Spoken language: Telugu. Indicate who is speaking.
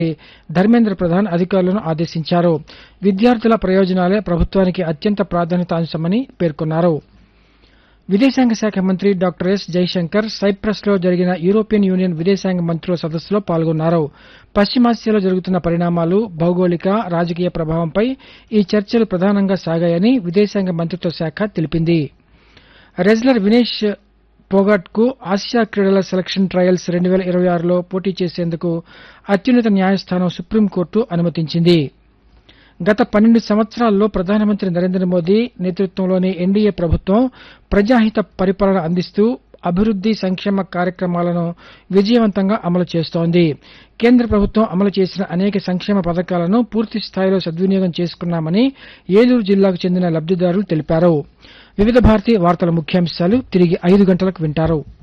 Speaker 1: ధర్మేంద్ర ప్రధాన్ అధికారులను ఆదేశించారు విద్యార్థుల ప్రయోజనాలే ప్రభుత్వానికి అత్యంత ప్రాధాన్యత అంశమని పేర్కొన్నారు విదేశాంగ శాఖ మంత్రి డాక్టర్ ఎస్ జైశంకర్ సైప్రస్ లో జరిగిన యూరోపియన్ యూనియన్ విదేశాంగ మంత్రుల సదస్సులో పాల్గొన్నారు పశ్చిమాసియాలో జరుగుతున్న పరిణామాలు భౌగోళిక రాజకీయ ప్రభావంపై ఈ చర్చలు ప్రధానంగా సాగాయని విదేశాంగ మంత్రిత్వ శాఖ తెలిపింది రెజ్లర్ వినేష్ పోగట్ కు ఆసియా క్రీడల సెలక్షన్ ట్రయల్స్ రెండు వేల ఇరవై ఆరులో పోటీ చేసేందుకు అత్యున్నత న్యాయస్థానం సుప్రీంకోర్టు అనుమతించింది గత పన్నెండు సంవత్సరాల్లో ప్రధానమంత్రి నరేంద్ర మోదీ నేతృత్వంలోని ఎన్డీఏ ప్రభుత్వం ప్రజాహిత పరిపాలన అందిస్తూ అభివృద్ది సంక్షేమ కార్యక్రమాలను విజయవంతంగా అమలు చేస్తోంది కేంద్ర ప్రభుత్వం అమలు చేసిన అనేక సంక్షేమ పథకాలను పూర్తి స్థాయిలో సద్వినియోగం చేసుకున్నామని ఏలూరు జిల్లాకు చెందిన లబ్దిదారులు తెలిపారు వివిధ భారతి వార్తల ముఖ్యాంశాలు తిరిగి ఐదు గంటలకు వింటారు